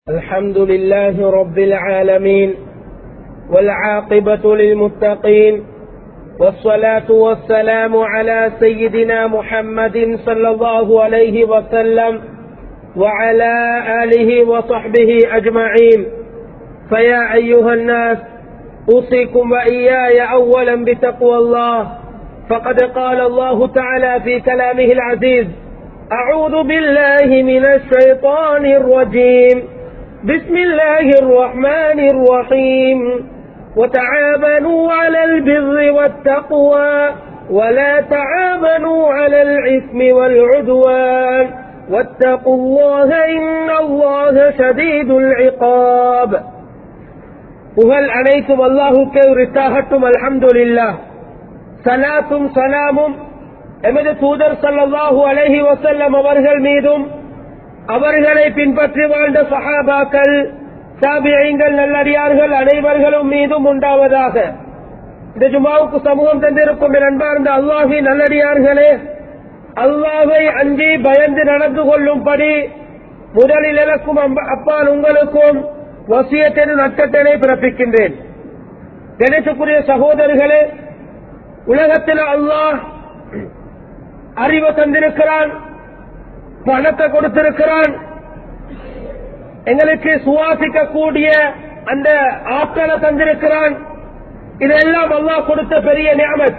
الحمد لله رب العالمين والعاقبة للمتقين والصلاة والسلام على سيدنا محمد صلى الله عليه وسلم وعلى آله وصحبه أجمعين فيا أيها الناس أوصيكم وإياي أولا بتقوى الله فقد قال الله تعالى في كلامه العزيز أعوذ بالله من الشيطان الرجيم بسم الله الرحمن الرحيم وتعاونوا على البر والتقوى ولا تعاونوا على الإثم والعدوان واتقوا الله إن الله شديد العقاب புகழ் அனைத்தும் அல்லாஹுக்கே உரித்தாகட்டும் அல்ஹம்துலில்லா சலாத்தும் சலாமும் எமது தூதர் சல்லல்லாஹு அலைஹி வசல்லம் அவர்கள் மீதும் அவர்களை பின்பற்றி வாழ்ந்த சஹாபாக்கள் சாபியங்கள் நல்லடியார்கள் அனைவர்களும் மீதும் உண்டாவதாக இந்த ஜுமாவுக்கு சமூகம் தந்திருக்கும் அன்பார்ந்த அல்லாஹி நல்லடியார்களே அல்லாவை அஞ்சி பயந்து நடந்து கொள்ளும்படி முதலில் எனக்கும் அப்பால் உங்களுக்கும் வசியத்தின் நட்டத்தனை பிறப்பிக்கின்றேன் கணேசக்குரிய சகோதரர்களே உலகத்தில் அல்லாஹ் அறிவை தந்திருக்கிறான் பணத்தை கொடுத்திருக்கிறான் எங்களுக்கு சுவாசிக்கக்கூடிய அந்த ஆற்றலை தந்திருக்கிறான் இதெல்லாம் அல்லாஹ் கொடுத்த பெரிய நியமத்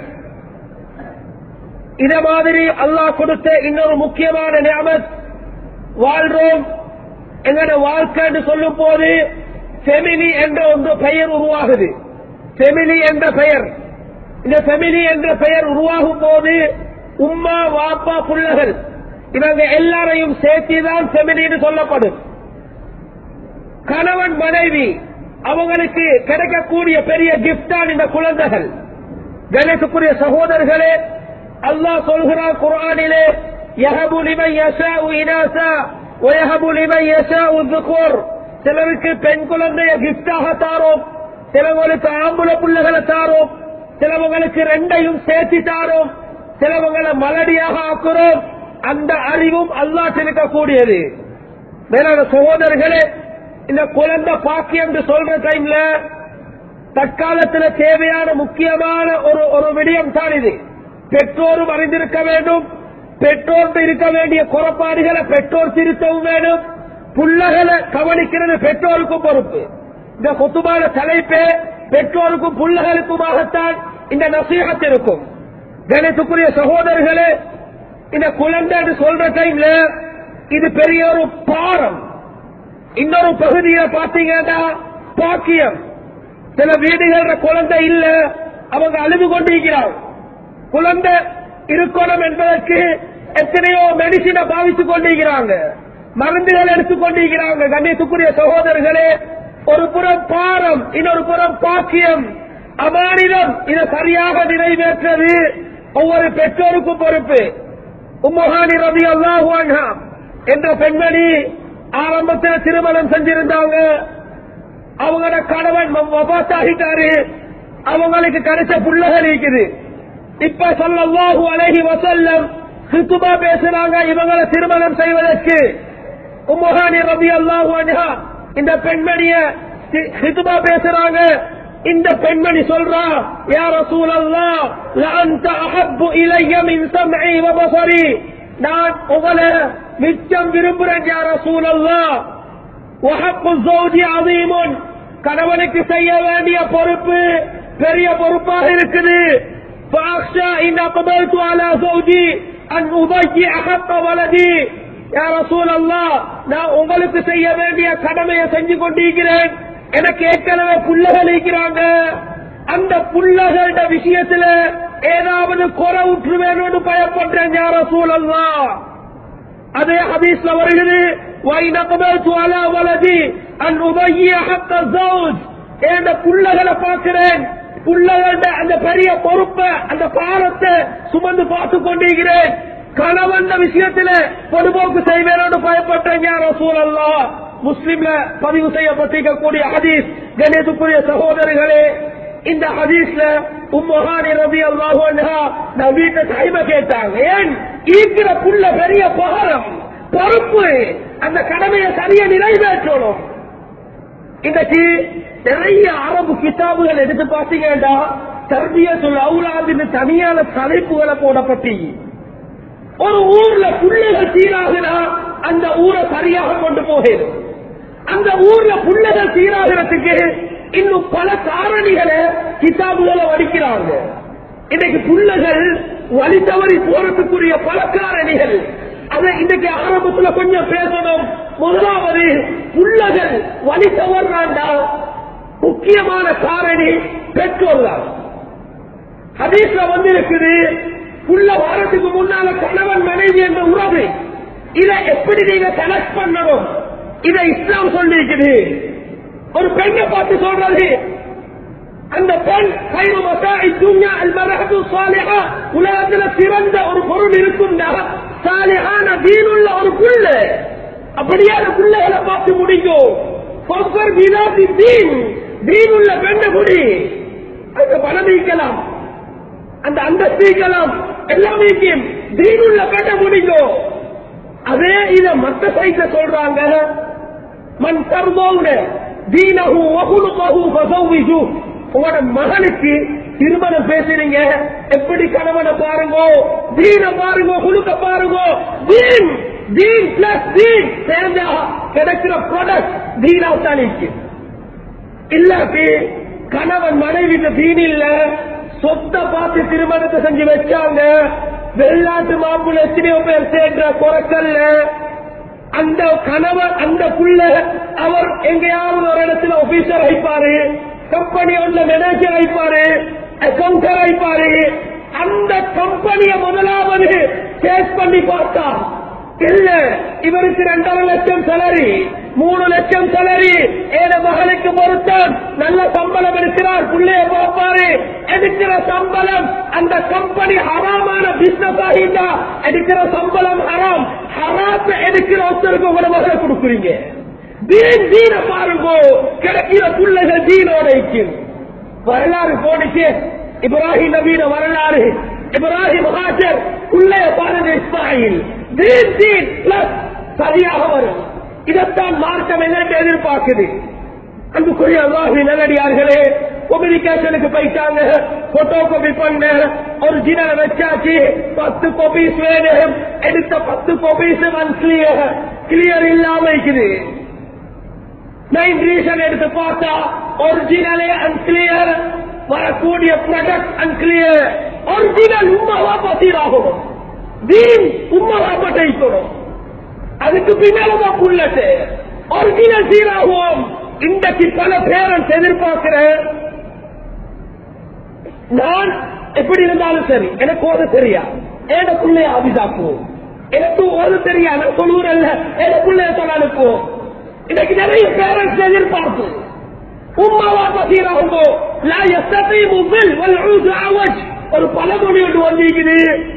இத மாதிரி அல்லாஹ் கொடுத்த இன்னொரு முக்கியமான நியமத் வாழ்றோம் எங்களோட வாழ்க்கைன்னு சொல்லும் போது செமினி என்ற ஒன்று பெயர் உருவாகுது செமினி என்ற பெயர் இந்த செமினி என்ற பெயர் உருவாகும் போது உம்மா வாப்பா புள்ளகள் இவங்க எல்லாரையும் சேர்த்திதான் செமினின்னு சொல்லப்படும் கணவன் மனைவி அவங்களுக்கு கிடைக்கக்கூடிய பெரிய கிஃப்ட் தான் இந்த குழந்தைகள் கணேசுக்குரிய சகோதரர்களே அல்லாஹ் சொல்கிறான் குரானிலே யஹபு லிமன் யஷாஉ இனாசா வயஹபு லிமன் யஷாஉ ذுகுர் சிலருக்கு பெண் குழந்தைய கிஃப்டாக தாரோம் சிலவங்களுக்கு ஆம்புல புள்ளைகளை தாரோம் சிலவங்களுக்கு ரெண்டையும் சேர்த்து தாரோம் சிலவங்களை மலடியாக ஆக்குறோம் அந்த அறிவும் அல்லாஹ் இருக்கக்கூடியது மேலான சகோதரர்களே இந்த குழந்தை பாக்கியம் என்று சொல்ற டைம்ல தற்காலத்தில் தேவையான முக்கியமான ஒரு ஒரு விடயம் தான் இது பெற்றோரும் அறிந்திருக்க வேண்டும் பெற்றோர் இருக்க வேண்டிய குறைபாடுகளை பெற்றோர் திருத்தவும் வேண்டும் புள்ளகளை கவனிக்கிறது பெற்றோருக்கும் பொறுப்பு இந்த கொத்துமான தலைப்பே பெற்றோருக்கும் புள்ளகளுக்குமாகத்தான் இந்த நசீகத் இருக்கும் கணத்துக்குரிய சகோதரர்களே இந்த குழந்தை சொல்ற டைம்ல இது பெரிய ஒரு பாரம் இன்னொரு பகுதியில பாத்தீங்கன்னா பாக்கியம் சில வீடுகள குழந்தை இல்ல அவங்க அழுது கொண்டிருக்கிறார் குழந்தை இருக்கணும் என்பதற்கு எத்தனையோ மெடிசினை பாவித்துக் கொண்டிருக்கிறாங்க மருந்துகள் எடுத்துக் கொண்டிருக்கிறாங்க கண்ணியத்துக்குரிய சகோதரர்களே ஒரு புறம் பாரம் இன்னொரு புறம் பாக்கியம் அமானிடம் இதை சரியாக நிறைவேற்றது ஒவ்வொரு பெற்றோருக்கும் பொறுப்பு உம்மஹானி ரவி அல்லாஹ் என்ற பெண்மணி ஆரம்பத்தில் திருமணம் செஞ்சிருந்தாங்க அவங்களோட கணவன் ஆகிட்டாரு அவங்களுக்கு கிடைச்ச புள்ளகள் இருக்குது இப்ப சொல்லல்லாஹு அழகி வசல்லம் சுத்துமா பேசுறாங்க இவங்களை திருமணம் செய்வதற்கு உம்மஹானி ரவி அல்லாஹ் இந்த பெண்மணிய ஹிதுமா பேசுறாங்க இந்த பெண்மணி சொல்றா யார சூழல்லா லஅன்த அஹப்பு இலைய மின் சம்இ வ பஸரி நான் உங்களை மிச்சம் விரும்புறேன் யார சூழல்லா வஹப்பு ஜௌஜி அதீமுன் கணவனுக்கு செய்ய வேண்டிய பொறுப்பு பெரிய பொறுப்பாக இருக்குது فأخشى إن أقبلت على زوجي أن أضيع حق ولدي يا رسول الله நான் உங்களுக்கு செய்ய வேண்டிய கடமையை செஞ்சு கொண்டிருக்கிறேன் எனக்கு ஏற்கனவே புள்ளகள் இருக்கிறாங்க அந்த புள்ளகள விஷயத்துல ஏதாவது குறை விட்டுருவேன்னு பயப்படுறேன் யார சூழல்லா அதே ஹதீஸ்ல வருகிறது வலதி அன் உபகிய என்ற புள்ளகளை பார்க்கிறேன் புள்ளகள அந்த பெரிய பொறுப்பை அந்த பாரத்தை சுமந்து பார்த்து கொண்டிருக்கிறேன் கணவன் விஷயத்துல பொதுபோக்கு செய்வேனோடு பயப்பட்டேன் யார சூழல்லா முஸ்லிம்ல பதிவு செய்யப்பட்டிருக்கக்கூடிய ஹதீஸ் கணேசுக்குரிய சகோதரர்களே இந்த ஹதீஸ்ல உம்மஹானி ரவி அல்லாஹு நான் வீட்டை டைம கேட்டாங்க ஏன் ஈக்கிற புள்ள பெரிய பகரம் பொறுப்பு அந்த கடமையை சரியா நிறைவேற்றணும் இன்னைக்கு நிறைய அரபு கிதாபுகள் எடுத்து பார்த்தீங்கன்னா தர்பிய சொல் அவுலாதின்னு தனியான தலைப்புகளை போடப்பட்டி ஒரு ஊர்ல புள்ளைகள் சீராகினா அந்த ஊரை சரியாக கொண்டு போகிறது அந்த ஊர்ல புள்ளைகள் சீராகிறதுக்கு இன்னும் பல காரணிகளை கிதாபுகளை வடிக்கிறாங்க இன்னைக்கு புள்ளைகள் வழி தவறி போறதுக்குரிய பல காரணிகள் அதை இன்னைக்கு ஆரம்பத்துல கொஞ்சம் பேசணும் முதலாவது புள்ளகள் வழி தவறாண்டா முக்கியமான காரணி பெற்றோர் தான் ஹதீஸ்ல வந்து இருக்குது புள்ள வாரத்துக்கு முன்னால கணவன் மனைவி என்ற உறவு இதை எப்படி நீங்க கனெக்ட் பண்ணணும் இதை இஸ்லாம் சொல்லிருக்குது ஒரு பெண்ணை பார்த்து சொல்றது அந்த பெண் கைது மசாஇ துன்யா அல் மரஹது சாலிஹா உலகத்துல சிறந்த ஒரு பொருள் இருக்கும்னா சாலிஹான தீனுள்ள ஒரு புள்ள அப்படியே அந்த பிள்ளைகளை பார்த்து முடிக்கும் ஃபக்கர் பிதாத்தி தீன் தீனுள்ள பெண்ணை முடி அந்த பணம் நீக்கலாம் அந்த அந்தஸ்து நீக்கலாம் எல்லாம் நீக்கும் தீனுள்ள பெண்ணை முடிக்கும் அதே இத மத்த சைட்ல சொல்றாங்க மண் தர்மோங்க தீனஹு வகுலுகஹு ஃபஸவ்விஜு உங்களோட மகனுக்கு திருமணம் பேசுறீங்க எப்படி கணவனை பாருங்க தீன பாருங்க குழுக்க பாருங்க தீன் தீன் பிளஸ் தீன் சேர்ந்தா கிடைக்கிற ப்ராடக்ட் தீனா தானிக்கு இல்லாட்டி கணவன் மனைவி தீன் இல்ல சொத்தை பார்த்து திருமணத்தை செஞ்சு வச்சாங்க வெளிநாட்டு மாப்பிள்ள எத்தனையோ பேர் சேர்ந்த குறைக்கல்ல அந்த கணவர் அந்த புள்ள அவர் எங்கேயாவது ஒரு இடத்துல ஆபீசர் ஆயிப்பாரு கம்பெனி உள்ள மேனேஜர் ஆயிப்பாரு அக்கௌண்டர் ஆயிப்பாரு அந்த கம்பெனியை முதலாவது கேஸ் பண்ணி பார்த்தா இல்ல இவருக்கு ரெண்டரை லட்சம் salary மூணு லட்சம் salary ஏழு மகளுக்கு பொருத்தம் நல்ல சம்பளம் இருக்கிறார் பிள்ளைய பார்ப்பாரு எடுக்கிற சம்பளம் அந்த கம்பெனி ஹராமான பிசினஸ் ஆகிட்டா எடுக்கிற சம்பளம் ஹராம் ஹராத்த எடுக்கிற ஒருத்தருக்கு உங்களோட மகளை கொடுக்குறீங்க தீன் தீன பாருங்க கிடைக்கிற பிள்ளைகள் தீனோட இருக்கும் வரலாறு போனிச்சு இப்ராஹிம் நபீன வரலாறு இப்ராஹிம் ஹாஜர் உள்ளே பாருங்க இஸ்மாயில் தீன் தீன் பிளஸ் சரியாக வரும் இதைத்தான் மார்க்கம் என்னென்று எதிர்பார்க்குது அன்புக்குரிய அல்லாஹி நல்லடியார்களே கம்யூனிகேஷனுக்கு போயிட்டாங்க போட்டோ காப்பி பண்ண ஒரிஜினல் வச்சாச்சு பத்து காப்பீஸ் வேணும் எடுத்த பத்து காப்பீஸ் கிளியர் கிளியர் இல்லாம இருக்குது மெயின் ரீசன் எடுத்து பார்த்தா ஒரிஜினலே அன்கிளியர் வரக்கூடிய ப்ராடக்ட் அன்கிளியர் ஒரிஜினல் உண்மைவா பசீராகும் தீன் உண்மைவா பட்டைக்கணும் அதுக்கு பின்னால்தான் புல்லட்டு ஒரிஜினல் சீராகும் இன்றைக்கு பல பேரண்ட்ஸ் எதிர்பார்க்கிறேன் நான் எப்படி இருந்தாலும் சரி எனக்கு ஓத தெரியா எனக்குள்ளே ஆபிதாக்குவோம் எனக்கு ஓத தெரியா நான் சொல்லுறேன் எனக்குள்ளே சொல்ல அனுப்புவோம் இன்னைக்கு நிறைய பேரண்ட்ஸ் எதிர்பார்ப்பு உம்மாவா பசீராகும்போ லா எஸ்தீமு பில் வல் ஊது அவஜ் ஒரு பழமொழி ஒன்று வந்திருக்குது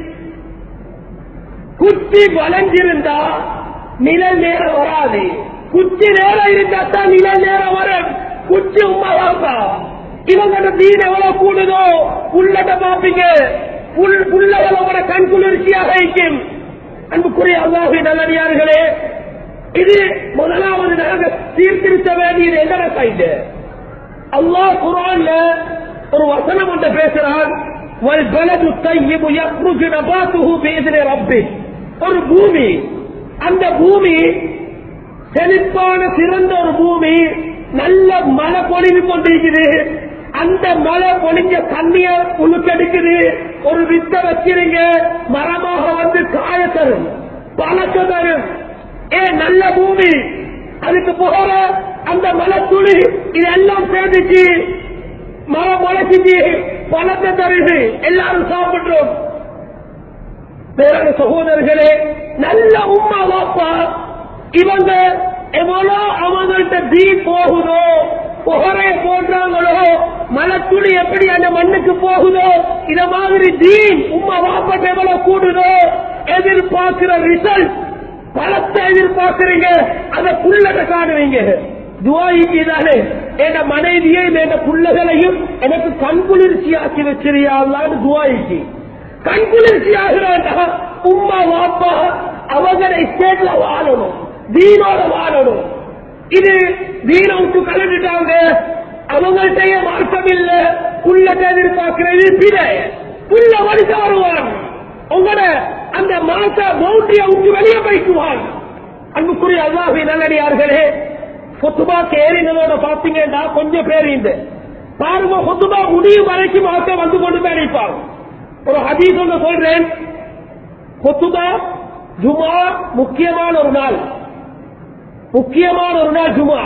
குச்சி வளைஞ்சிருந்தா நிழல் நேரம் வராது குச்சி நேரம் இருந்தா தான் நிழல் நேரம் வரும் குச்சி உமாவாப்பா இவங்க தீன் எவ்வளவு கூடுதோ புள்ளட்ட பாப்பீங்க புல் புள்ளகள் உங்களோட கண் குளிர்ச்சியாக இருக்கும் அன்புக்குரிய அல்லாஹி நல்லடியார்களே இது முதலாவது நாங்க சீர்திருத்த வேண்டியது என்ன சைடு அல்லாஹ் குரான்ல ஒரு வசனம் ஒன்று பேசுறான் والبلد الطيب يخرج نباته بإذن ربه ஒரு பூமி அந்த பூமி செழிப்பான சிறந்த ஒரு பூமி நல்ல மழை பொழிவு கொண்டிருக்குது அந்த மழை பொழிஞ்ச தண்ணிய உழுக்கெடுக்குது ஒரு வித்த வச்சிருங்க மரமாக வந்து காய தரும் பழக்க தரும் ஏ நல்ல பூமி அதுக்கு போகிற அந்த மலை துளி இதெல்லாம் சேர்ந்துச்சு மரம் முளைச்சிச்சு பழத்தை தருது எல்லாரும் சாப்பிடுறோம் வேற சகோதரர்களே நல்ல உமா வாப்பா இவங்க எவ்வளோ அவங்கள்ட்ட தீ போகுதோ புகரை போன்றாங்களோ மலத்துளி எப்படி அந்த மண்ணுக்கு போகுதோ இத மாதிரி தீன் உமா வாப்பட்ட எவ்வளவு கூடுதோ எதிர்பார்க்கிற ரிசல்ட் பலத்தை எதிர்பார்க்கிறீங்க அதை புள்ளத காணுவீங்க துவாயிக்கு தானே என் மனைவியையும் என் புள்ளகளையும் எனக்கு கண்குளிர்ச்சி ஆக்கி வச்சிருயான்னு துவாயிக்கு கண்குளிர்ச்சி ஆகிறாண்டா உம்மா வாப்பா அவங்க ஸ்டேட்ல வாழணும் தீனோட வாழணும் இது வீண விட்டு கலந்துட்டாங்க அவங்கள்ட்டயே மார்க்கம் இல்ல புள்ள எதிர்பார்க்கிறது பிற புள்ள வருஷம் வருவான் உங்களோட அந்த மாச பவுண்டரிய விட்டு வெளியே போய்க்குவான் அன்புக்குரிய அல்லாஹி நல்லடியார்களே சொத்துபா ஏறினதோட பாத்தீங்கன்னா கொஞ்சம் பேர் இந்த பாருங்க சொத்துபா முடியும் வரைக்கும் மாசம் வந்து கொண்டு போய் அடிப்பாங்க ஒரு ஹதீஸ் ஒன்று சொல்றேன் கொத்துபா ஜுமா முக்கியமான ஒரு நாள் முக்கியமான ஒரு நாள் ஜுமா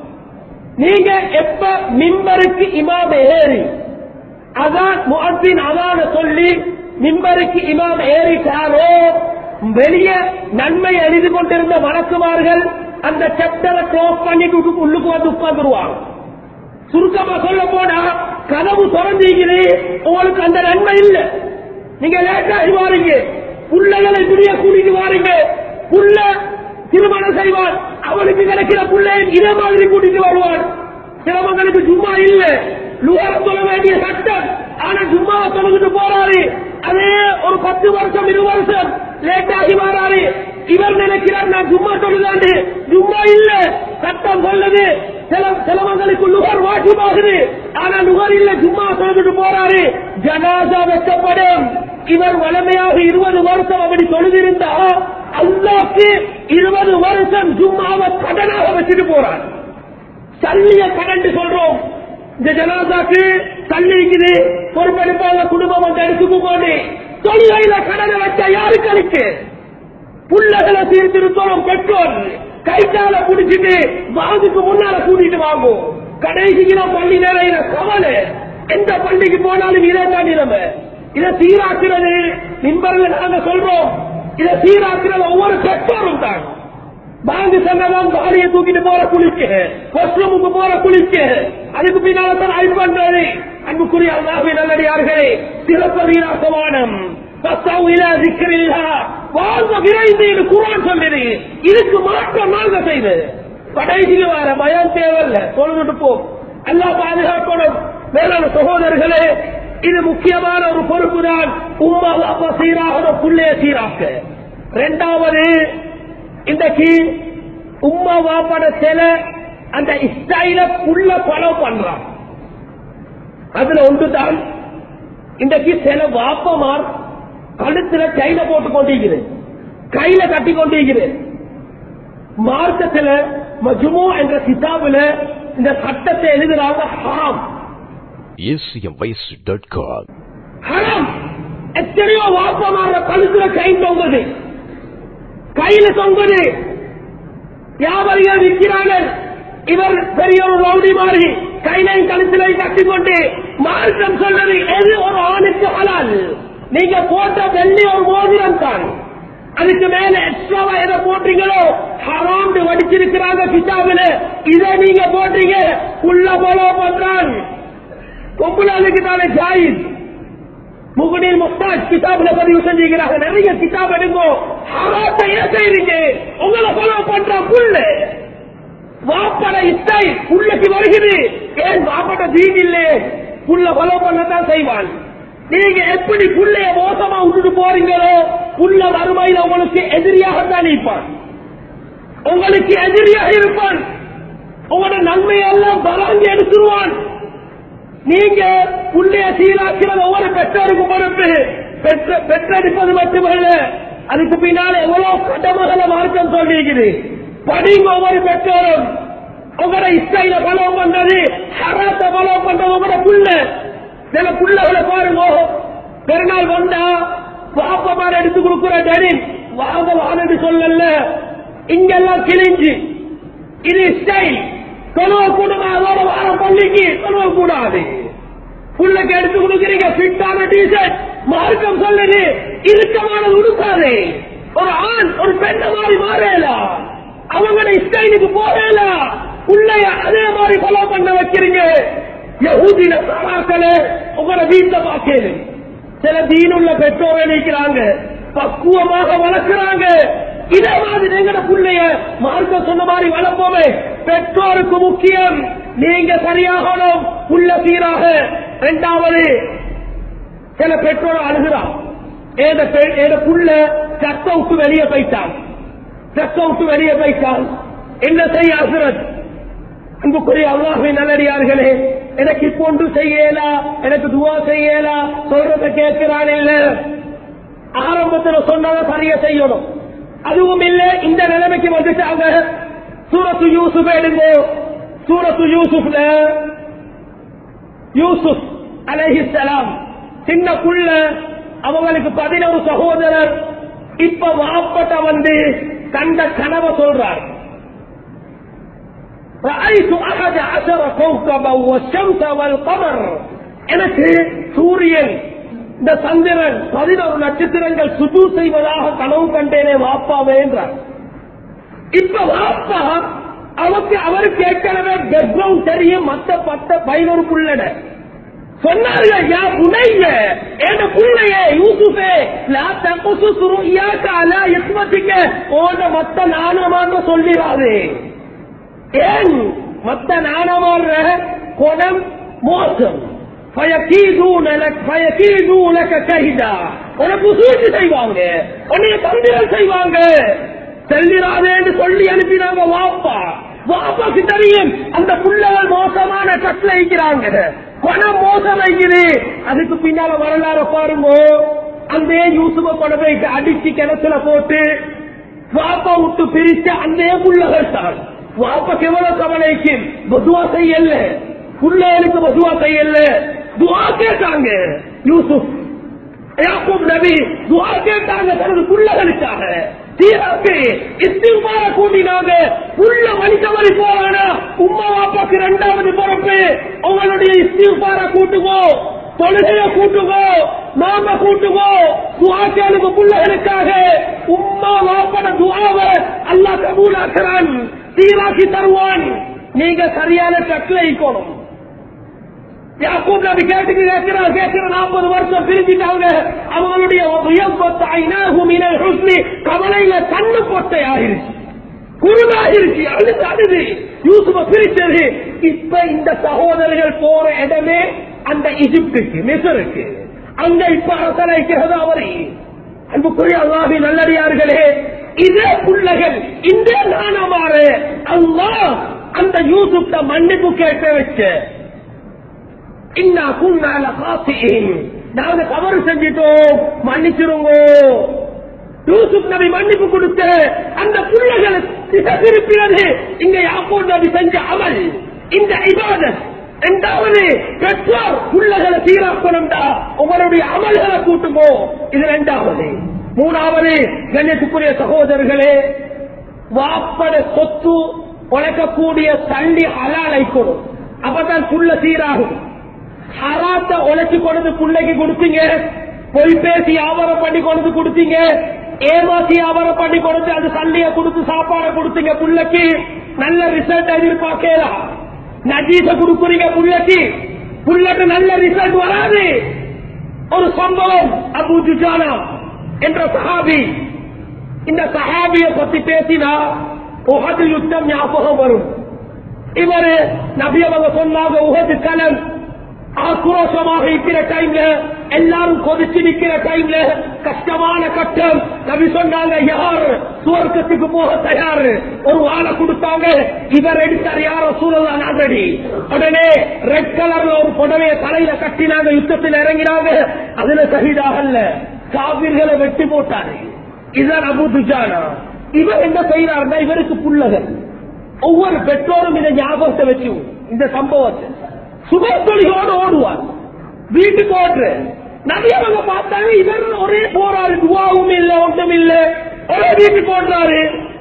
நீங்க எப்ப மிம்பருக்கு இமாம் ஏறி அதான் முஅத்தின் அதான சொல்லி மிம்பருக்கு இமாம் ஏறிட்டாரோ வெளியே நன்மை எழுதி கொண்டிருந்த மணக்குமார்கள் அந்த செப்டரை க்ளோஸ் பண்ணிட்டு உள்ளுக்கு- உள்ளுக்கு வந்து உட்கார்ந்துருவாங்க சுருக்கமா சொல்ல போனா கதவு திறந்தீங்களே உங்களுக்கு அந்த நன்மை இல்ல நீங்க லேட்டாகி வாரீங்க புள்ளைகளை இப்படியே கூட்டிட்டு வாரீங்க புள்ள திருமணம் செய்வான் அவனுக்கு கிடைக்கிற புள்ளை இதே மாதிரி கூட்டிட்டு வருவான் சிரமங்களுக்கு சும்மா இல்ல லுகரம் சொல்ல வேண்டிய சட்டம் ஆனா சும்மாவை சொல்லிட்டு போறாரு அதே ஒரு பத்து வருஷம் இருபது வருஷம் லேட் ஆகி வராரு இவர் நினைக்கிறார் நான் சும்மா சொல்லுதாண்டு சும்மா இல்ல சட்டம் சொல்லுது சில சிலவங்களுக்கு நுகர் வாசிப்பாகுது ஆனா நுகர் இல்ல சும்மா சொல்லிட்டு போறாரு ஜனாசா வெட்டப்படும் இவர் வளமையாக இருபது வருஷம் அப்படி தொழுதிருந்தா அல்லாக்கு இருபது வருஷம் சும்மாவை கடனாக வச்சுட்டு போறார் சல்லிய கடன் சொல்றோம் இந்த ஜனாதாக்கு சல்லி இருக்குது பொறுப்பெடுப்பாங்க குடும்பம் வந்து எடுத்துக்கு போது தொழிலையில கடனை வச்சா யாருக்கு அளிக்கு புள்ளகளை சீர்திருத்தம் பெற்றோர் கைத்தால புடிச்சிட்டு வாங்குக்கு முன்னால கூட்டிட்டு வாங்கும் கடைசிக்கு தான் பள்ளி நிறையிற கவலை எந்த பள்ளிக்கு போனாலும் இதே தான் நிலைமை இதை சீராக்குறது மின்பர்கள் நாங்க சொல்றோம் இதை சீராக்குறது ஒவ்வொரு பெற்றோரும் தான் பாங்கு சொன்னதான் பாடியை தூக்கிட்டு போற குளிக்க கொஸ்லமுக்கு போற குளிக்க அதுக்கு பின்னால தான் ஆய்வு பண்றது அன்புக்குரிய அல்லாஹ்வின் நல்லடியார்களே சிறப்பு வீராசமானம் வாழ்ந்த விரைந்து என்று குரான் சொல்லுது இதுக்கு மாற்றம் நாங்க செய்வது கடைசியில் வர பயம் தேவையில்ல சொல்லிட்டு போ எல்லாம் பாதுகாக்கணும் மேலான சகோதரர்களே இது முக்கியமான ஒரு பொறுப்பு தான் உமா அப்பா சீராக புள்ளைய சீராக்க இரண்டாவது இன்றைக்கு உம்மா வாப்பாட சில அந்த ஸ்டைல புள்ள ஃபாலோ பண்றான் அதுல ஒன்றுதான் இன்றைக்கு சில வாப்பமார் கழுத்துல கையில போட்டு கொண்டிருக்கிறது கையில கட்டி கொண்டிருக்கிறது மார்க்கத்துல மஜ்மு என்ற கிதாபுல இந்த சட்டத்தை எழுதுறாங்க ஹராம் acmvoice.com. ஹராம் எத்தனையோ வாப்பமார கழுத்துல கை தொங்குது கையில தொங்குது வியாபாரிகள் விற்கிறார்கள் இவர் பெரிய ஒரு ரவுடி மாறி கையிலையும் கழுத்திலையும் கட்டிக்கொண்டு மார்க்கம் சொன்னது எது ஒரு ஆணுக்கு ஹலால் நீங்க போட்ட வெள்ளி ஒரு மோதிரம் தான் அதுக்கு மேல எக்ஸ்ட்ராவா எதை போட்டீங்களோ ஹராம் வடிச்சிருக்கிறாங்க கிட்டாபில இதை நீங்க போட்டீங்க உள்ள போலோ பண்றான் பொம்புலாளுக்கு தானே ஜாயிஸ் முகநீர் முஸ்தாஜ் கிதாப்ல பதிவு செஞ்சுக்கிறாங்க நிறைய கிதாப் எடுங்கோ ஹராத்தை ஏன் செய்றீங்க உங்களை ஃபாலோ பண்ற புள்ள வாப்பட இஸ்டை புள்ளைக்கு வருகிறது ஏன் வாப்பட தீன் இல்லே புள்ள ஃபாலோ பண்ணத்தான் செய்வான் நீங்க எப்படி புள்ளைய மோசமா விட்டுட்டு போறீங்களோ புள்ள வறுமையில உங்களுக்கு எதிரியாகத்தான் நிற்பான் உங்களுக்கு எதிரியாக இருப்பான் உங்களோட நன்மையெல்லாம் பலாங்கி எடுத்துருவான் நீங்க புள்ளைய சீராக்கிறது ஒவ்வொரு பெற்றோருக்கு பொறுப்பு பெற்ற பெற்றெடுப்பது மட்டுமல்ல அதுக்கு பின்னால் எவ்வளவு கடமைகளை மார்க்கம் சொல்லியிருக்குது படிங்க ஒவ்வொரு பெற்றோரும் உங்களோட இஸ்டைல பலோ பண்றது ஹராத்த பலோ பண்றது உங்களோட புள்ள சில புள்ளகளை பாருங்க பெருநாள் வந்தா வாப்பமார் எடுத்து கொடுக்குற டரி வாங்க வான்னு சொல்லல இங்கெல்லாம் கிழிஞ்சு இது ஸ்டைல் தொழுவ கூடாது அதோட வாரம் பள்ளிக்கு தொழுவ கூடாது புள்ளைக்கு எடுத்து கொடுக்குறீங்க ஃபிட்டான டீஷர்ட் மார்க்கம் சொல்லுது இறுக்கமானது உடுக்காது ஒரு ஆண் ஒரு பெண்ண மாதிரி மாறலாம் அவங்களோட ஸ்டைலுக்கு போகலாம் புள்ளைய அதே மாதிரி ஃபாலோ பண்ண வைக்கிறீங்க யஹூதியில சராக்கள உங்களோட வீட்டுல பாக்கேது சில தீனுள்ள பெற்றோரை நிற்கிறாங்க பக்குவமாக வளர்க்கிறாங்க இதே மாதிரி எங்கட புள்ளைய மார்க்க சொன்ன மாதிரி வளர்ப்போமே பெற்றோருக்கு முக்கியம் நீங்க சரியாகணும் புள்ள சீராக இரண்டாவது சில பெற்றோர் அழுகிறான் ஏத பெ- ஏத புள்ள சத்த விட்டு வெளியே போயிட்டான் சத்த விட்டு வெளியே போயிட்டான் என்ன செய்ய அசுரத் அன்புக்குரிய அல்லாஹின் நல்லடியார்களே எனக்கு இப்போ ஒன்று செய்யலா எனக்கு துவா செய்யலா சொல்றத கேட்கிறான் இல்ல ஆரம்பத்துல சொன்னதை சரியா செய்யணும் அதுவும் இல்ல இந்த நிலைமைக்கு வந்துட்டாங்க சூரத்து யூசுப் எடுங்கோ சூரத்து யூசுப்ல யூசுப் அலைஹிஸ்ஸலாம் சின்ன புள்ள அவங்களுக்கு பதினோரு சகோதரர் இப்ப வாப்பட்ட வந்து கண்ட கனவை சொல்றார் رأيت أحد عشر كوكبا والشمس والقمر எனக்கு சூரியன் இந்த சந்திரன் பதினோரு நட்சத்திரங்கள் சுது செய்வதாக கனவு கண்டேனே வாப்பாவே என்றார் இப்ப வாப்பா அவருக்கு அவருக்கு ஏற்கனவே பேக்ரவுண்ட் தெரியும் மத்த பத்த பதினோரு புள்ளட சொன்னார்கள் யா புனைய என் புள்ளைய யூசுஃபே லா தகுசு சுருயாக்க அலா இஸ்மத்திக்க ஓட மத்த நாணமாக சொல்லிடாதே ஏன் மத்த நாணமாடுற குணம் மோசம் கைதா உனக்கு சூழ்ச்சி செய்வாங்க உன்னைய தந்திரம் செய்வாங்க செல்லிராதேன்னு சொல்லி அனுப்பினாங்க வாப்பா வாப்பாக்கு தெரியும் அந்த புள்ளகள் மோசமான கட்டில வைக்கிறாங்க குணம் மோசம் வைக்குது அதுக்கு பின்னால வரலாறு பாருங்க அந்த யூசுப கொண்டு போய் அடிச்சு கிணத்துல போட்டு வாப்பா விட்டு பிரிச்சு அந்த புள்ளகள் தான் வாப்பாக்கு எவ்வளவு கவலைக்கு பதுவா செய்யல புள்ளைகளுக்கு பதுவா செய்யல துவா கேட்டாங்க யூசுப் யாக்கூப் நபி துவா கேட்டாங்க தனது புள்ளகளுக்காக சீராக்கு இஸ்திமார கூட்டினாங்க புள்ள வழி தவறி போவானா உம்மா வாப்பாக்கு இரண்டாவது பொறுப்பு உங்களுடைய இஸ்திமார கூட்டுவோ தொழுகைய கூட்டுவோ நாம கூட்டுவோ துவாக்களுக்கு புள்ளகளுக்காக உம்மா வாப்பட துவாவை அல்லாஹ் கபூலாக்குறான் சீராக்கி தருவான் நீங்க சரியான கட்டளை இருக்கணும் யாக்கூப் நபி கேட்டுக்கு கேட்கிறார் கேட்கிற நாற்பது வருஷம் பிரிஞ்சிட்டாங்க அவங்களுடைய கவலையில கண்ணு பொட்டை ஆயிருச்சு குருடாயிருச்சு அழுது அழுது யூசுப பிரிச்சது இப்ப இந்த சகோதரர்கள் போற இடமே அந்த இஜிப்டுக்கு மிசருக்கு அங்க இப்ப அரசனைக்கிறது அவரை அன்புக்குரிய அல்லாஹி நல்லடியார்களே இதே பிள்ளைகள் இந்த நாணமாறு அல்லாஹ் அந்த யூசுப்ட மன்னிப்பு கேட்க வச்சு இன்னா குன்னால காசியின் நாங்க தவறு செஞ்சிட்டோம் மன்னிச்சிருங்க யூசுப் நபி மன்னிப்பு கொடுத்த அந்த பிள்ளைகளை திசை திருப்பினது இங்க யாப்பூர் நபி செஞ்ச அமல் இந்த இபாதத் இரண்டாவது பெற்றோர் பிள்ளைகளை சீராக்கணும்டா உங்களுடைய அமல்களை கூட்டுமோ இது இரண்டாவது மூணாவது கண்ணியத்துக்குரிய சகோதரர்களே வாப்பட சொத்து உழைக்கக்கூடிய தள்ளி ஹலாலை கொடு அப்பதான் புள்ள சீராகும் ஹராத்த உழைச்சு கொண்டு பிள்ளைக்கு கொடுத்தீங்க பொய் பேசி வியாபாரம் பண்ணி கொண்டு கொடுத்தீங்க ஏமாத்தி வியாபாரம் பண்ணி கொடுத்து அது சண்டைய கொடுத்து சாப்பாடு கொடுத்தீங்க புள்ளைக்கு நல்ல ரிசல்ட் எதிர்பார்க்கலாம் நஜீச கொடுக்குறீங்க புள்ளைக்கு புள்ளைக்கு நல்ல ரிசல்ட் வராது ஒரு சம்பவம் அபு ஜுஜானா என்ற சஹாபி இந்த சஹாபிய பத்தி பேசினா உகது யுத்தம் ஞாபகம் வரும் இவரு நபி அவங்க சொன்னாங்க உகது கலம் ஆக்ரோஷமாக இருக்கிற டைம்ல எல்லாரும் கொதிச்சு நிக்கிற டைம்ல கஷ்டமான கட்டம் நபி சொன்னாங்க யார் சுவர்க்கத்துக்கு போக தயார் ஒரு வாழை கொடுத்தாங்க இவர் எடுத்தார் யார சூழலா நாங்கடி உடனே ரெட் கலர்ல ஒரு புடவைய தலையில கட்டினாங்க யுத்தத்தில் இறங்கினாங்க அதுல சகிதாகல்ல காவிர்களை வெட்டி போட்டாரு இதுதான் அபு துஜானா இவர் என்ன செய்யறாருன்னா இவருக்கு புள்ளகள் ஒவ்வொரு பெற்றோரும் இதை ஞாபகத்தை வச்சு இந்த சம்பவத்தை சுகத்தொழிலோடு ஓடுவார் வீட்டுக்கு ஓடுற நிறைய அவங்க பார்த்தாங்க இவர் ஒரே போறாரு துவாவும் இல்ல ஒன்றும் இல்ல ஒரே வீட்டுக்கு ஓடுறாரு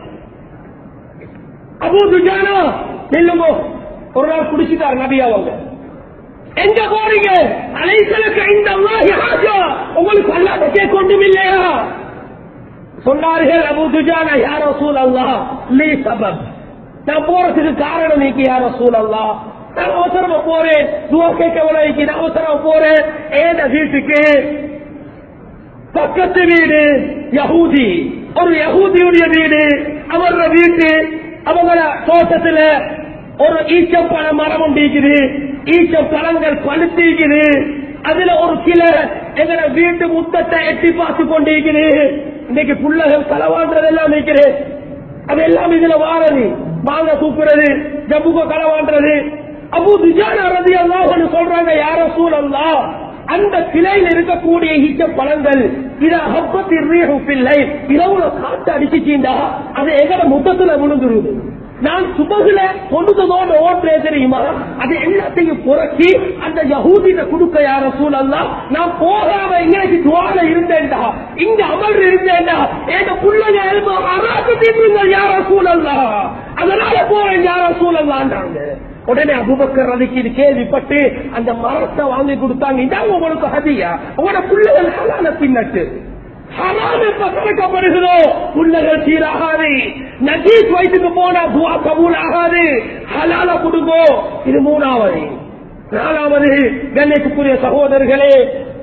அபூ துஜானா நில்லுங்க ஒரு நாள் குடிச்சிட்டாரு நபி அவங்க எங்க போறீங்க அலைசலுக்கு இந்த அல்லாஹி ஹாஜா உங்களுக்கு அல்லாத கேட்கொண்டும் இல்லையா சொன்னார்கள் அபு துஜானா யார் ரசூல் அல்லாஹ் லீ சபப் நான் போறதுக்கு காரணம் நீக்கு யார் ரசூல் அல்லாஹ் நான் அவசரமா போறேன் துவா கேட்க விளைவிக்கு நான் அவசரமா போறேன் ஏத வீட்டுக்கு பக்கத்து வீடு யகூதி ஒரு யகூதியுடைய வீடு அவரோட வீட்டு அவங்கள தோட்டத்துல ஒரு ஈச்சப்பழ மரம் ஒன்று இருக்குது ஈச்சப்பழங்கள் பழுத்திருக்குது அதுல ஒரு கிளை எங்கட வீட்டு முத்தத்தை எட்டி பார்த்து கொண்டிருக்குது இன்னைக்கு புள்ளகள் களவான்றதெல்லாம் நிற்கிறது அதெல்லாம் இதுல வாரது மாங்க தூக்குறது ஜம்புக களவாண்டுறது அபு துஜானா ரதி அல்லாஹ்னு சொல்றாங்க யார சூழல்லா அந்த கிளையில் இருக்கக்கூடிய ஈச்ச பழங்கள் இத ஹப்பத்தி பிள்ளை இரவுல காத்து அடிச்சுட்டீண்டா அது எங்கட முத்தத்துல விழுந்துருது நான் சுபகுல கொண்டுதோட ஓட்டுறே தெரியுமா அது எல்லாத்தையும் புரட்சி அந்த யகூதிட்ட கொடுக்க யார சூழல்லாம் நான் போகாம இங்கே துவால இருந்தேன்டா இங்க அமர் இருந்தேன்டா எங்க பிள்ளைங்க எழுப்ப அராக்கு தீர்ந்தீங்க யார சூழல்லா அதனால போறேன் யார சூழல்லான்றாங்க உடனே அபுபக்கர் அதுக்கு இது கேள்விப்பட்டு அந்த மரத்தை வாங்கி கொடுத்தாங்க இதான் உங்களுக்கு ஹதியா உங்களோட பிள்ளைகள் ஹலால பின்னட்டு ஹராம் எப்ப கணக்கப்படுகிறோ பிள்ளைகள் சீராகாது நஜீஸ் வயசுக்கு போனா துவா கபூல் ஆகாது ஹலால கொடுங்கோ இது மூணாவது நாலாவது கண்ணியத்துக்குரிய சகோதரர்களே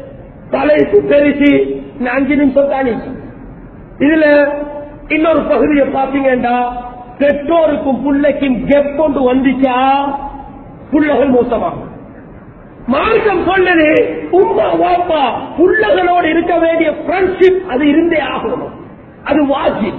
தலைப்பு பெருசி இந்த அஞ்சு நிமிஷம் தானே இதுல இன்னொரு பகுதியை பாத்தீங்கன்னா பெற்றோருக்கும் பிள்ளைக்கும் கெப் கொண்டு வந்துச்சா புள்ளகள் மோசமாகும் மார்க்கம் சொன்னது உமா வாப்பா புள்ளகளோடு இருக்க வேண்டிய ஃப்ரெண்ட்ஷிப் அது இருந்தே ஆகணும் அது வாஜி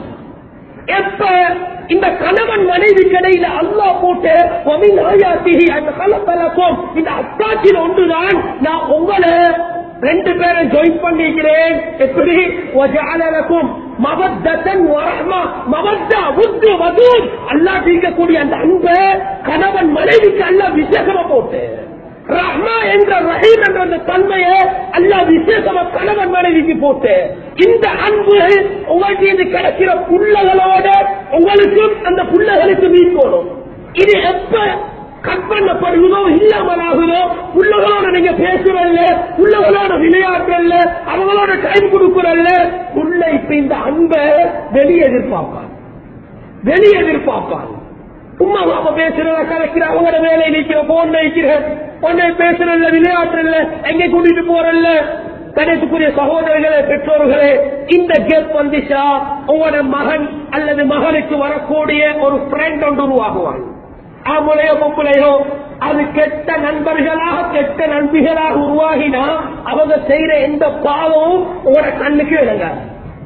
எப்ப இந்த கணவன் மனைவி கடையில அல்லா போட்டு ஒமின் ஆயாத்திகி அந்த கலப்பலக்கும் இந்த அத்தாட்சியில் ஒன்றுதான் நான் உங்களை ரெண்டு பேரை ஜாயின் பண்ணிக்கிறேன் எப்படி ஒஜாலக்கும் மவத்தன் வரஹ்மா மவத்தா உத்து வதூர் அல்லாஹ் தீர்க்கக்கூடிய அந்த அன்பை கணவன் மனைவிக்கு அல்லாஹ் விசேஷமா போட்டு ரஹ்மா என்ற ரஹீம் என்ற அந்த தன்மையை அல்லாஹ் விசேஷமா கணவன் மனைவிக்கு போட்டு இந்த அன்பு உங்களுக்கு இது கிடைக்கிற புள்ளகளோட உங்களுக்கும் அந்த புள்ளகளுக்கு மீட்கணும் இது எப்ப கட் பண்ணப்படுவதோ இல்லாமல் ஆகுதோ புள்ளகளோட நீங்க பேசுறல்ல புள்ளகளோட விளையாடுறல்ல அவங்களோட டைம் கொடுக்கறல்ல புள்ள இப்ப இந்த அன்பை வெளியே எதிர்பார்ப்பான் வெளியே எதிர்பார்ப்பான் உமா பாப்பா பேசுறத கலைக்கிற அவங்களோட வேலை நிக்கிற போன் நிக்கிற பொண்ணை பேசுறல்ல விளையாட்டுல எங்க கூட்டிட்டு போறல்ல கணேசுக்குரிய சகோதரர்களே பெற்றோர்களே இந்த கேப் வந்துச்சா உங்களோட மகன் அல்லது மகனுக்கு வரக்கூடிய ஒரு ஃப்ரெண்ட் ஒன்று உருவாகுவாங்க ஆம்பளையோ பொம்பளையோ அது கெட்ட நண்பர்களாக கெட்ட நண்பிகளாக உருவாகினா அவங்க செய்யற எந்த பாவமும் உங்களோட கண்ணுக்கு விளங்காது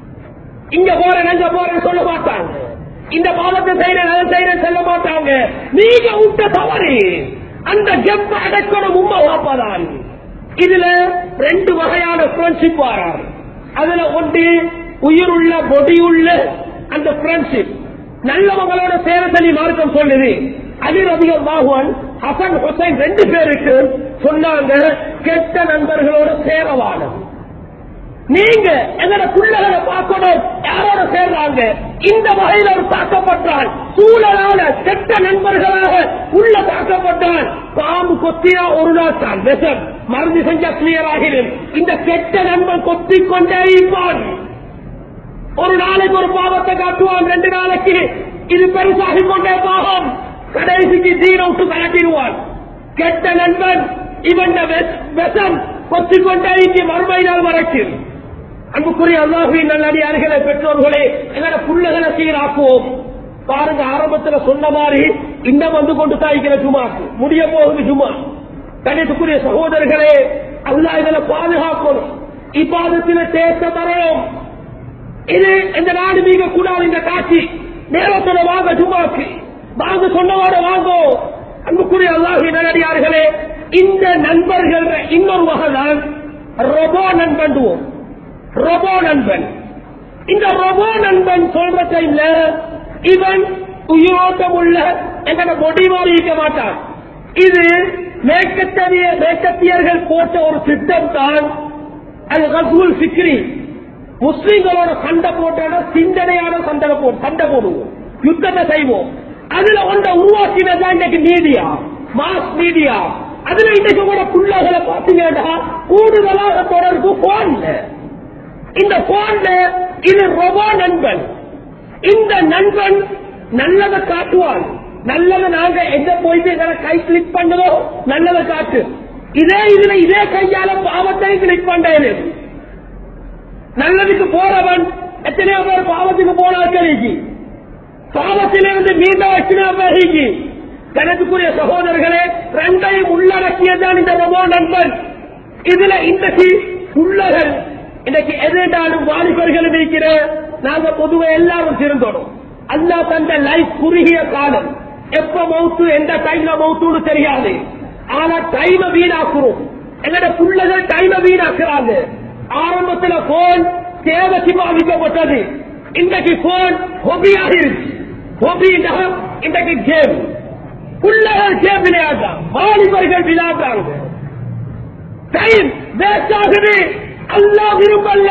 இங்க போறேன் அங்க போறேன் சொல்ல மாட்டாங்க இந்த பாவத்தை செய்யறேன் அதை செய்யறேன் சொல்ல மாட்டாங்க நீங்க விட்ட தவறு அந்த கெப்ப அடக்கணும் உண்மை வாப்பாதான் இதுல ரெண்டு வகையான ஃப்ரெண்ட்ஷிப் வராரு அதுல ஒன்று உயிருள்ள பொடியுள்ள அந்த ஃப்ரெண்ட்ஷிப் நல்லவங்களோட சேவை சொல்லி மார்க்கம் சொல்லுது அலிர் அதிகம் பாகுவன் ஹசன் ஹுசைன் ரெண்டு பேருக்கு சொன்னாங்க கெட்ட நண்பர்களோட சேரவானம் நீங்க எங்களோட பிள்ளைகளை பார்க்கணும் யாரோட சேர்றாங்க இந்த வகையில் அவர் தாக்கப்பட்டால் சூழலான கெட்ட நண்பர்களாக உள்ள தாக்கப்பட்டால் பாம்பு கொத்தியா ஒரு நாள் தான் விஷம் மருந்து செஞ்சா கிளியர் ஆகிறது இந்த கெட்ட நண்பன் கொத்தி கொண்டே இருப்பான் ஒரு நாளைக்கு ஒரு பாவத்தை காட்டுவான் ரெண்டு நாளைக்கு இது பெருசாகி கொண்டே பாவம் கடைசிக்கு ஜீரோ விட்டு கலட்டிடுவான் கெட்ட நண்பன் இவன் விஷம் கொத்தி கொண்டே இங்கே மறுமை நாள் வரைக்கும் அன்புக்குரிய அல்லாஹுவின் நல்லடியார்களே பெற்றோர்களே எங்களோட புள்ளகளை சீராக்குவோம் பாருங்க ஆரம்பத்துல சொன்ன மாதிரி இன்னும் வந்து கொண்டு தாய்க்கிற சுமாக்கு முடிய போகுது சும்மா கணித்துக்குரிய சகோதரர்களே அல்லா இதுல பாதுகாக்கணும் இப்பாதத்தில தேச தரணும் இது இந்த நாடு மிக கூடாது இந்த காட்சி நேரத்துல வாங்க சும்மாக்கு வாங்க சொன்னவோட வாங்கோ அன்புக்குரிய அல்லாஹி நல்லடியார்களே இந்த நண்பர்கள் இன்னொரு வகைதான் ரொபோ நண்பண்டுவோம் ரொபோ நண்பன் இந்த ரொபோ நண்பன் சொல்ற டைம்ல இவன் உயிரோட்டம் உள்ள எங்கட பொடி மாறி இருக்க மாட்டான் இது மேற்கத்திய மேற்கத்தியர்கள் போட்ட ஒரு திட்டம் தான் அது ரசூல் சிக்ரி முஸ்லிம்களோட சண்டை போட்டோட சிந்தனையான சண்டை போ சண்டை போடுவோம் யுத்தத்தை செய்வோம் அதுல ஒன்றை உருவாக்கினதான் இன்னைக்கு மீடியா மாஸ் மீடியா அதுல இன்னைக்கு கூட புள்ளகளை பாத்தீங்கன்னா கூடுதலாக தொடர்பு போன்ல இந்த போன்ல இது ரொபோ நண்பன் இந்த நண்பன் நல்லதை காட்டுவான் நல்லதை நாங்க எந்த போயிட்டு எங்களை கை கிளிக் பண்ணுதோ நல்லதை காட்டு இதே இதுல இதே கையால பாவத்தை கிளிக் பண்றேன் நல்லதுக்கு போறவன் எத்தனையோ பேர் பாவத்துக்கு போனார்கள் பாவத்திலிருந்து மீண்டும் எத்தனையோ பேருக்கு கணக்குரிய சகோதரர்களே ரெண்டையும் உள்ளடக்கியதான் இந்த ரொபோ நண்பன் இதுல இன்றைக்கு உள்ளகள் இன்னைக்கு எதிர்த்தாலும் வாலிபர்கள் இருக்கிற நாங்க பொதுவை எல்லாரும் திருந்தோம் அல்லா தந்த லைஃப் குறுகிய காலம் எப்ப மவுத்து எந்த டைம்ல மவுத்துன்னு தெரியாது ஆனா டைம வீணாக்குறோம் எங்கட புள்ளகள் டைம வீணாக்குறாங்க ஆரம்பத்துல போன் தேவைக்கு பாதிக்கப்பட்டது இன்றைக்கு போன் ஹொபியாகிருச்சு ஹொபி இன்றைக்கு கேம் புள்ளகள் கேம் விளையாடுறாங்க வாலிபர்கள் விளையாடுறாங்க டைம் வேஸ்ட் ஆகுது அல்லா விரும்பல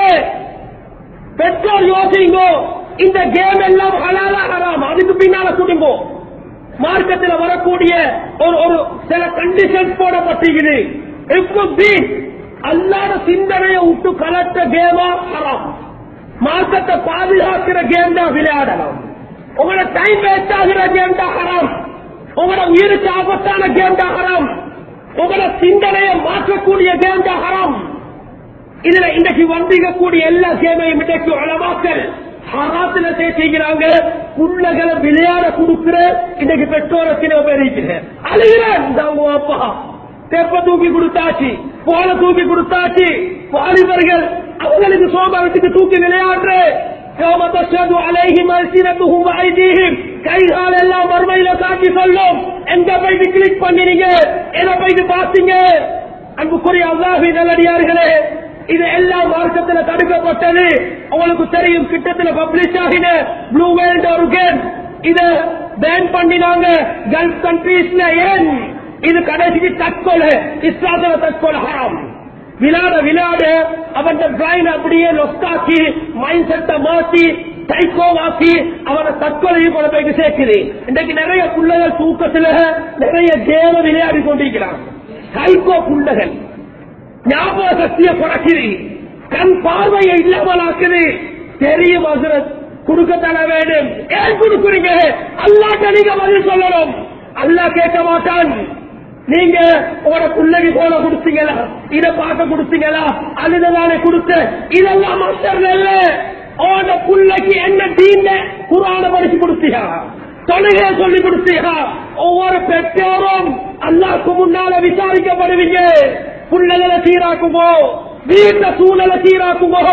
பெற்றோர் யோசிங்கோ இந்த கேம் எல்லாம் ஹலாலா ஹராம் அதுக்கு பின்னால குடும்பம் மார்க்கத்தில் வரக்கூடிய ஒரு ஒரு சில கண்டிஷன்ஸ் போடப்பட்டிருக்குது எப்படி அல்லாத சிந்தனையை விட்டு கலட்ட கேமா ஹராம் மார்க்கத்தை பாதுகாக்கிற கேம் தான் விளையாடலாம் உங்களோட டைம் வேஸ்ட் ஆகிற கேம் தான் ஹராம் உங்களோட உயிருக்கு ஆபத்தான கேம் தான் ஹராம் உங்களோட சிந்தனையை மாற்றக்கூடிய கேம் தான் ஹராம் இதுல இன்றைக்கு வந்திருக்கக்கூடிய எல்லா சேவையும் இன்றைக்கு உளவாக்கள் ஹராத்துல செய்கிறாங்க புள்ளகளை விளையாட கொடுக்கிற இன்னைக்கு பெற்றோரை சில பேர் இருக்கிறேன் அழுகிறேன் இந்த அவங்க அப்பா தெப்ப தூக்கி கொடுத்தாச்சு போல தூக்கி கொடுத்தாச்சு வாலிபர்கள் அவங்களுக்கு சோமரத்துக்கு தூக்கி விளையாடுற يوم تشهد عليهم ألسنتهم وأيديهم கைகால் எல்லாம் மறுமையில காட்டி சொல்லும் எங்க போயிட்டு கிளிக் பண்ணினீங்க எதை போயிட்டு பார்த்தீங்க அன்புக்குரிய அல்லாஹி நல்லடியார்களே இது எல்லாம் மார்க்கத்தில் தடுக்கப்பட்டது உங்களுக்கு தெரியும் கிட்டத்தில் பப்ளிஷ் ஆகின ப்ளூ வேல்ட் ஒரு கேம் இத பேன் பண்ணினாங்க கல்ஃப் கண்ட்ரீஸ்ல ஏன் இது கடைசிக்கு தற்கொலை இஸ்லாத்துல தற்கொலை ஹராம் விளையாட விளையாட அவன் பிரைன் அப்படியே லொஸ்டாக்கி மைண்ட் செட்டை மாத்தி சைக்கோவாக்கி அவனை தற்கொலை கொண்டு போய் சேர்க்குது இன்றைக்கு நிறைய பிள்ளைகள் தூக்கத்துல நிறைய தேவ விளையாடி கொண்டிருக்கிறான் சைக்கோ புள்ளகள் ஞாபக சக்தியை குறைக்குது கண் பார்வையை இல்லாமலாக்குது தெரியும் அசுரத் கொடுக்க தர வேண்டும் ஏன் கொடுக்குறீங்க அல்லாட்ட நீங்க பதில் சொல்லணும் அல்லா கேட்க மாட்டான் நீங்க உங்களோட பிள்ளைக்கு போல கொடுத்தீங்களா இத பார்க்க கொடுத்தீங்களா அழுததானே கொடுத்த இதெல்லாம் மாஸ்டர் இல்ல உங்களோட பிள்ளைக்கு என்ன தீன குரான படிச்சு கொடுத்தியா தொழுகை சொல்லி கொடுத்தியா ஒவ்வொரு பெற்றோரும் அல்லாக்கு முன்னால விசாரிக்கப்படுவீங்க புள்ளகளை சீராக்குமோ வீட்ட சூழலை சீராக்குமோ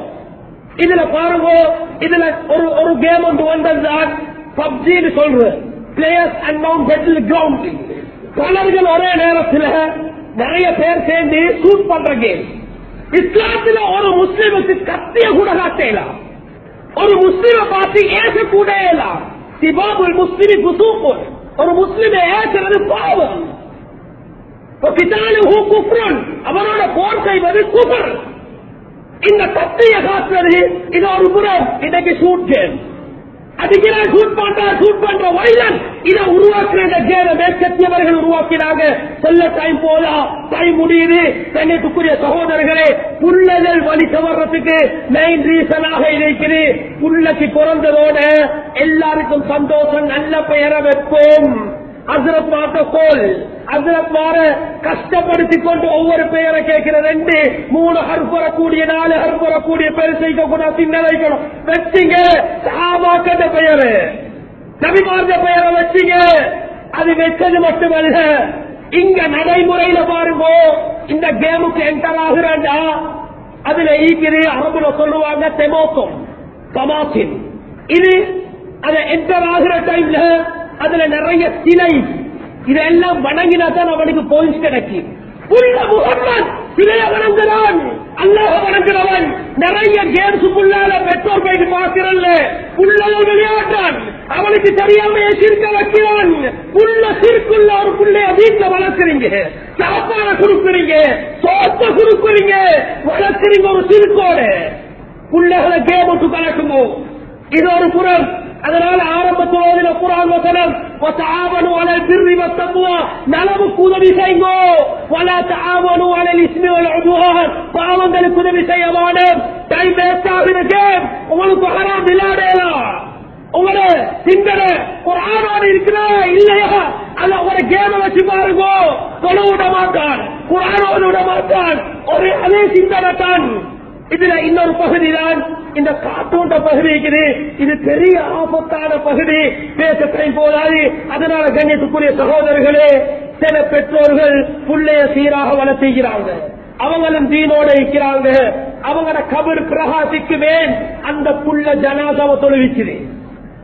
இதுல பாருங்க இதுல ஒரு ஒரு கேம் ஒன்று வந்ததுதான் பப்ஜின்னு சொல்றேன் players and mount battle ground பலர்கள் ஒரே நேரத்தில் நிறைய பேர் சேர்ந்து ஷூட் பண்ற கேம் இஸ்லாத்துல ஒரு முஸ்லிமுக்கு கத்திய கூட காட்டலாம் ஒரு முஸ்லிமை பார்த்து ஏச கூட இயலாம் சிபாபுல் முஸ்லிமி குசூப்போல் ஒரு முஸ்லிமை ஏசுறது பாவம் பிதாலு குப்ரன் அவனோட போர் செய்வது குபர் இந்த கத்திய காட்டுறது இது ஒரு புறம் இன்னைக்கு ஷூட் கேம் அதுக்கிறான் ஷூட் பண்ற ஷூட் பண்ற வைலன் இதை உருவாக்குற இந்த கேம மேற்கத்தியவர்கள் உருவாக்கினாங்க சொல்ல டைம் போதா டைம் முடியுது கண்ணியத்துக்குரிய சகோதரர்களே புள்ளகள் வழி தவறதுக்கு மெயின் ரீசனாக இருக்குது புள்ளக்கு பிறந்ததோட எல்லாருக்கும் சந்தோஷம் நல்ல பெயரை வைப்போம் அசரத் மாத்த கோல் அசரத் மாற கஷ்டப்படுத்திக் கொண்டு ஒவ்வொரு பெயரை கேட்கிற ரெண்டு மூணு ஹர் வரக்கூடிய நாலு ஹர் வரக்கூடிய பேர் செய்ய கூட சின்ன வைக்கணும் வச்சிங்க சாபாக்கட்ட பெயரு நபிமார்ந்த பெயரை வச்சிங்க அது வச்சது மட்டுமல்ல இங்க நடைமுறையில பாருங்க இந்த கேமுக்கு என்டர் ஆகுறாண்டா அதுல ஈக்குது அரபுல சொல்லுவாங்க தெமோக்கம் தமாசின் இது அதை என்டர் ஆகுற டைம்ல அதுல நிறைய சிலை இதெல்லாம் வணங்கினா தான் அவனுக்கு போயின்ஸ் கிடைக்கும் புள்ள முகம்மது சிலைய வணங்குறான் அல்லாஹ் வணங்குறவன் நிறைய கேம்ஸ் புள்ளால பெற்றோர் போயிட்டு பார்க்கிறல்ல புள்ளகள் விளையாட்டான் அவனுக்கு தெரியாமையே சிரிக்க வைக்கிறான் புள்ள சிற்குள்ள ஒரு புள்ளைய வீட்டுல வளர்க்குறீங்க சாப்பாட கொடுக்குறீங்க சோத்த கொடுக்குறீங்க வளர்க்குறீங்க ஒரு சிறுக்கோட புள்ளைகளை கேம் விட்டு கலக்குமோ இது ஒரு புறம் அதனால ஆரம்பத்தோதில குரான் வசனம் وتعاونوا على البر والتقوى நலவுக்கு உதவி செய்யுங்கோ ولا تعاونوا على الاثم والعدوان பாவங்களுக்கு உதவி செய்ய வேண்டாம் டைம் வேஸ்ட் ஆகுது கேம் உங்களுக்கு ஹராம் விளையாடலாம் உங்களோட சிந்தனை ஒரு ஆணோடு இருக்கிறா இல்லையா அல்ல ஒரு கேம வச்சு பாருங்க தொலை விட மாட்டான் குரானோடு விட மாட்டான் ஒரு அதே சிந்தனை தான் இதுல இன்னொரு பகுதி தான் இந்த காத்தோட்ட பகுதி இருக்குது இது பெரிய ஆபத்தான பகுதி பேச கை போதாது அதனால கண்ணியத்துக்குரிய சகோதரர்களே சில பெற்றோர்கள் புள்ளைய சீராக வளர்த்துகிறாங்க அவங்களும் தீனோட இருக்கிறாங்க அவங்களோட கபர் பிரகாசிக்குமே அந்த புள்ள ஜனாதாவை தொழுவிக்குது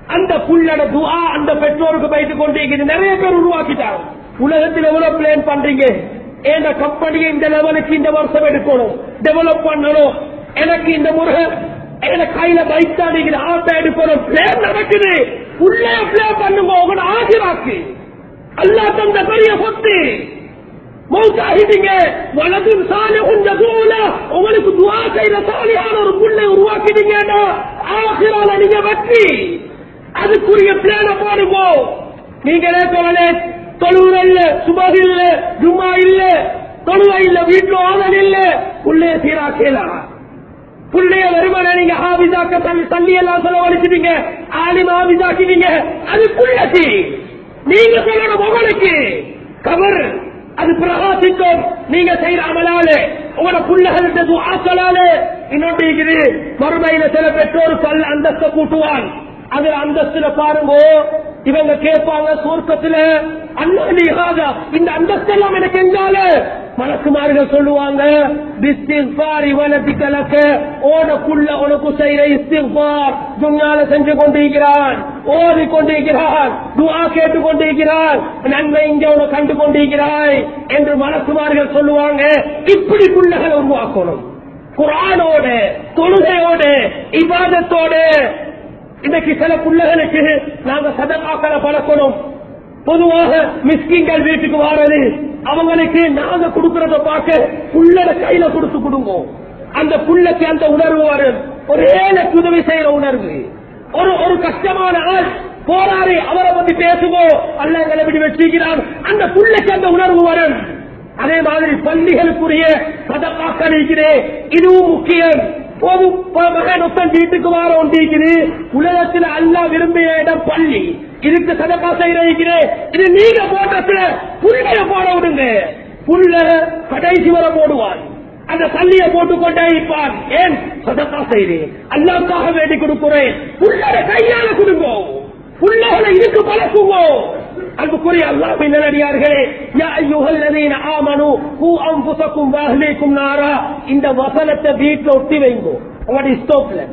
அந்த புள்ளட துஆ அந்த பெற்றோருக்கு போயிட்டு கொண்டிருக்கிறது நிறைய பேர் உருவாக்கிட்டாங்க உலகத்தில் எவ்வளவு பிளான் பண்றீங்க எந்த கம்பெனியை இந்த லெவலுக்கு இந்த வருஷம் எடுக்கணும் டெவலப் பண்ணணும் எனக்கு இந்த முறை எனக்கு கையில பைக் தான் நீங்க ஆட்டோ எடுக்கணும் பிளான் நடக்குது உள்ளே பிளான் பண்ணுங்க உங்களோட ஆசிராக்கு அல்லா தந்த பெரிய சொத்து மௌத்தாகிட்டீங்க வலதும் சாலை கொஞ்சம் தூர உங்களுக்கு துவா செய்த சாலியான ஒரு புள்ளை உருவாக்கிட்டீங்கன்னா ஆசிரால நீங்க வெற்றி அதுக்குரிய பிளான போடுங்க நீங்க சொல்லலே தொழுவுற இல்ல சுபகு இல்ல ஜும்மா இல்ல தொழுவ இல்ல வீட்டுல ஆதல் இல்ல புள்ளைய சீராக்கலாம் புள்ளைய வருமான நீங்க ஆபிசாக்க தள்ளி தள்ளி எல்லாம் செலவழிச்சிட்டீங்க ஆலிம் ஆபிசாக்கிட்டீங்க அது புள்ளசி நீங்க சொல்லணும் உங்களுக்கு கவர் அது பிரகாசிக்கும் நீங்க செய்யற அமலாலே உங்களோட புள்ளகளுக்கு ஆக்கலாலே இன்னொன்று இருக்குது மறுமையில சில பெற்றோர் கல் அந்தஸ்த கூட்டுவான் அது அந்தஸ்துல பாருங்க இவங்க கேட்பாங்க சொர்க்கத்துல அண்ணாதிகாதா இந்த அந்தஸ்து எல்லாம் எனக்கு எங்கால மலக்குமார்கள் சொல்லுவாங்க பிஸ்திஃபார் இவனத்தி கலக்க ஓடக்குள்ள உனக்கு செய்யற இஸ்திஃபார் துங்கால செஞ்சு கொண்டிருக்கிறான் ஓதி கொண்டிருக்கிறான் துவா கேட்டு கொண்டிருக்கிறான் நன்மை இங்க உனக்கு கண்டு கொண்டிருக்கிறாய் என்று மலக்குமார்கள் சொல்லுவாங்க இப்படி புள்ளகளை உருவாக்கணும் குரானோட தொழுகையோட இபாதத்தோட இன்னைக்கு சில பிள்ளைகளுக்கு நாங்க சதமாக்களை பழக்கணும் பொதுவாக மிஸ்கிங்கள் வீட்டுக்கு வாரது அவங்களுக்கு நாங்க கொடுக்கறத பார்க்க புள்ளட கையில கொடுத்து கொடுங்க அந்த புள்ளைக்கு அந்த உணர்வு வரும் ஒரு ஏழைக்கு உதவி செய்யற உணர்வு ஒரு ஒரு கஷ்டமான ஆள் போராடி அவரை பத்தி பேசுவோம் அல்ல எங்களை விட்டு வச்சிருக்கிறான் அந்த புள்ளைக்கு அந்த உணர்வு வரும் அதே மாதிரி பள்ளிகளுக்குரிய சதமாக்கள் இருக்கிறேன் இதுவும் முக்கியம் பொது மகன் ஒத்தன் வீட்டுக்கு வார ஒன்றிருக்குது உலகத்தில் அல்லா விரும்பிய இடம் பள்ளி இதுக்கு சதக்கா செய்கிறேன் இது நீங்க போட்டத்துல புள்ளைய போட விடுங்க புள்ள கடைசி வர போடுவான் அந்த தள்ளிய போட்டு கொண்டே இருப்பான் ஏன் சதக்கா செய்கிறேன் அல்லாவுக்காக வேண்டி கொடுக்கிறேன் புள்ளட கையால கொடுங்க புள்ளைகளை இதுக்கு பழக்குங்கோ அன்புக்குரிய அல்லாஹ்வின் நல்லடியார்களே யா அய்யுஹல்லதீன ஆமனு ஹூ அன்ஃபுஸக்கும் வஅஹ்லீக்கும் நாரா இந்த வசனத்தை வீட்ல ஒட்டி வைங்கோ உங்களுடைய ஸ்டோப்ல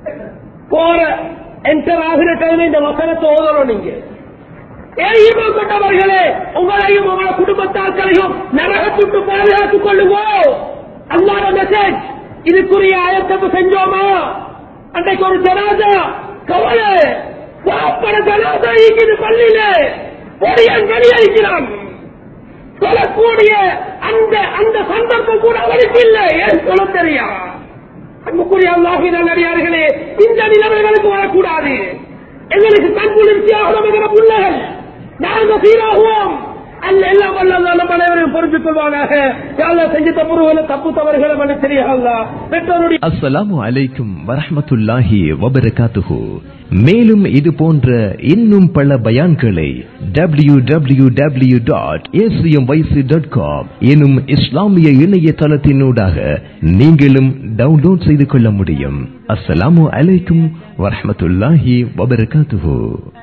போற என்டர் ஆகிற டைம் இந்த வசனத்தை ஓதணும் நீங்க ஏன் ஈர்ப்பு கொண்டவர்களே உங்களையும் உங்களோட குடும்பத்தார்களையும் நரகத்துக்கு பாதுகாத்துக் கொள்ளுங்க அல்லாத மெசேஜ் இதுக்குரிய ஆயத்தப்பு செஞ்சோமா அன்றைக்கு ஒரு ஜனாதா கவலை வாப்பட ஜனாதா இருக்குது பள்ளியில பொடியன் வெளியடிக்கிறான் சொல்லக்கூடிய அந்த அந்த சந்தர்ப்பம் கூட அவருக்கு இல்லை ஏன் சொல்ல தெரியா அன்புக்குரிய அல்லாஹின் நல்லடியார்களே இந்த நிலைமைகளுக்கு வரக்கூடாது எங்களுக்கு கண் குளிர்ச்சியாக நமது பிள்ளைகள் நாங்கள் சீராகுவோம் அல்ல எல்லாம் வல்ல நம்ம அனைவரையும் பொறுத்துக் கொள்வானாக யாரெல்லாம் செஞ்ச தப்புறுகளை தப்பு தவறுகளை மன தெரியாதா பெற்றோருடைய அஸ்ஸலாமு அலைக்கும் வரஹ்மத்துல்லாஹி வபரகாத்துஹு மேலும் இது போன்ற இன்னும் பல பயான்களை W W W dot dot com எனும் இஸ்லாமிய இணையதளத்தினூடாக நீங்களும் டவுன்லோட் செய்து கொள்ள முடியும் அஸ்ஸலாமு அலைக்கும் வரஹ்மத்துல்லாஹி வபரகாத்துஹு